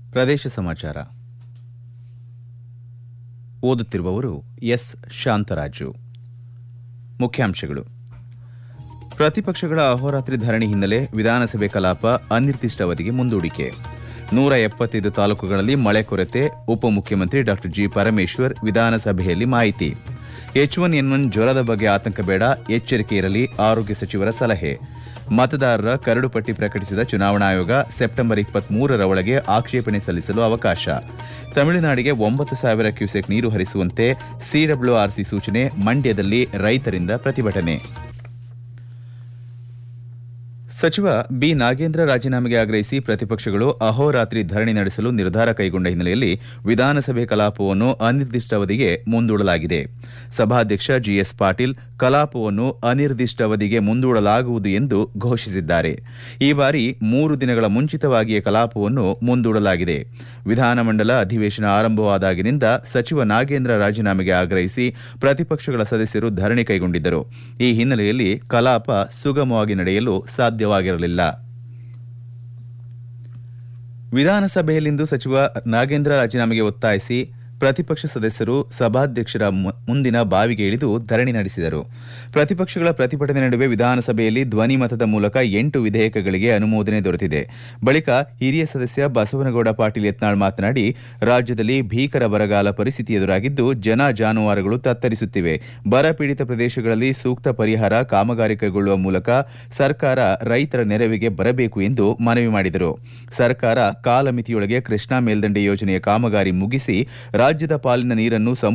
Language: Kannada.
ಪ್ರದೇಶ ಸಮಾಚಾರ ಓದುತ್ತಿರುವವರು ಎಸ್ ಶಾಂತರಾಜು ಮುಖ್ಯಾಂಶಗಳು ಪ್ರತಿಪಕ್ಷಗಳ ಅಹೋರಾತ್ರಿ ಧರಣಿ ಹಿನ್ನೆಲೆ ವಿಧಾನಸಭೆ ಕಲಾಪ ಅನಿರ್ದಿಷ್ಟಾವಧಿಗೆ ಮುಂದೂಡಿಕೆ ನೂರ ಎಪ್ಪತ್ತೈದು ತಾಲೂಕುಗಳಲ್ಲಿ ಮಳೆ ಕೊರತೆ ಉಪಮುಖ್ಯಮಂತ್ರಿ ಡಾ ಜಿ ಪರಮೇಶ್ವರ್ ವಿಧಾನಸಭೆಯಲ್ಲಿ ಮಾಹಿತಿ ಎಚ್ ಒನ್ ಎನ್ ಒನ್ ಜ್ವರದ ಬಗ್ಗೆ ಆತಂಕ ಬೇಡ ಎಚ್ಚರಿಕೆ ಇರಲಿ ಆರೋಗ್ಯ ಸಚಿವರ ಸಲಹೆ ಮತದಾರರ ಕರಡು ಪಟ್ಟಿ ಪ್ರಕಟಿಸಿದ ಚುನಾವಣಾ ಆಯೋಗ ಸೆಪ್ಟೆಂಬರ್ ಇಪ್ಪತ್ಮೂರರ ಒಳಗೆ ಆಕ್ಷೇಪಣೆ ಸಲ್ಲಿಸಲು ಅವಕಾಶ ತಮಿಳುನಾಡಿಗೆ ಒಂಬತ್ತು ಸಾವಿರ ಕ್ಯೂಸೆಕ್ ನೀರು ಹರಿಸುವಂತೆ ಸಿಡಬ್ಲ್ಯೂಆರ್ಸಿ ಸೂಚನೆ ಮಂಡ್ಯದಲ್ಲಿ ರೈತರಿಂದ ಪ್ರತಿಭಟನೆ ಸಚಿವ ಬಿ ನಾಗೇಂದ್ರ ರಾಜೀನಾಮೆಗೆ ಆಗ್ರಹಿಸಿ ಪ್ರತಿಪಕ್ಷಗಳು ಅಹೋರಾತ್ರಿ ಧರಣಿ ನಡೆಸಲು ನಿರ್ಧಾರ ಕೈಗೊಂಡ ಹಿನ್ನೆಲೆಯಲ್ಲಿ ವಿಧಾನಸಭೆ ಕಲಾಪವನ್ನು ಅನಿರ್ದಿಷ್ಟಾವಧಿಗೆ ಮುಂದೂಡಲಾಗಿದೆ ಸಭಾಧ್ಯಕ್ಷ ಜಿಎಸ್ ಪಾಟೀಲ್ ಕಲಾಪವನ್ನು ಅನಿರ್ದಿಷ್ಟಾವಧಿಗೆ ಮುಂದೂಡಲಾಗುವುದು ಎಂದು ಘೋಷಿಸಿದ್ದಾರೆ ಈ ಬಾರಿ ಮೂರು ದಿನಗಳ ಮುಂಚಿತವಾಗಿಯೇ ಕಲಾಪವನ್ನು ಮುಂದೂಡಲಾಗಿದೆ ವಿಧಾನಮಂಡಲ ಅಧಿವೇಶನ ಆರಂಭವಾದಾಗಿನಿಂದ ಸಚಿವ ನಾಗೇಂದ್ರ ರಾಜೀನಾಮೆಗೆ ಆಗ್ರಹಿಸಿ ಪ್ರತಿಪಕ್ಷಗಳ ಸದಸ್ಯರು ಧರಣಿ ಕೈಗೊಂಡಿದ್ದರು ಈ ಹಿನ್ನೆಲೆಯಲ್ಲಿ ಕಲಾಪ ಸುಗಮವಾಗಿ ನಡೆಯಲು ಸಾಧ್ಯವಾಗಿರಲಿಲ್ಲ ವಿಧಾನಸಭೆಯಲ್ಲಿಂದು ಸಚಿವ ನಾಗೇಂದ್ರ ರಾಜೀನಾಮೆಗೆ ಒತ್ತಾಯಿಸಿ ಪ್ರತಿಪಕ್ಷ ಸದಸ್ಯರು ಸಭಾಧ್ಯಕ್ಷರ ಮು- ಮುಂದಿನ ಬಾವಿಗೆ ಇಳಿದು ಧರಣಿ ನಡೆಸಿದರು ಪ್ರತಿಪಕ್ಷಗಳ ಪ್ರತಿಭಟನೆ ನಡುವೆ ವಿಧಾನಸಭೆಯಲ್ಲಿ ಧ್ವನಿ ಮತದ ಮೂಲಕ ಎಂಟು ವಿಧೇಯಕಗಳಿಗೆ ಅನುಮೋದನೆ ದೊರೆತಿದೆ ಬಳಿಕ ಹಿರಿಯ ಸದಸ್ಯ ಬಸವನಗೌಡ ಪಾಟೀಲ್ ಯತ್ನಾಳ್ ಮಾತನಾಡಿ ರಾಜ್ಯದಲ್ಲಿ ಭೀಕರ ಬರಗಾಲ ಪರಿಸ್ಥಿತಿ ಎದುರಾಗಿದ್ದು ಜನ ಜಾನುವಾರುಗಳು ತತ್ತರಿಸುತ್ತಿವೆ ಬರ ಪೀಡಿತ ಪ್ರದೇಶಗಳಲ್ಲಿ ಸೂಕ್ತ ಪರಿಹಾರ ಕಾಮಗಾರಿ ಕೈಗೊಳ್ಳುವ ಮೂಲಕ ಸರ್ಕಾರ ರೈತರ ನೆರವಿಗೆ ಬರಬೇಕು ಎಂದು ಮನವಿ ಮಾಡಿದರು ಸರ್ಕಾರ ಕಾಲಮಿತಿಯೊಳಗೆ ಕೃಷ್ಣಾ ಮೇಲ್ದಂಡೆ ಯೋಜನೆಯ ಕಾಮಗಾರಿ ಮುಗಿಸಿ ರಾಜ್ಯದ ಪಾಲಿನ ನೀರನ್ನು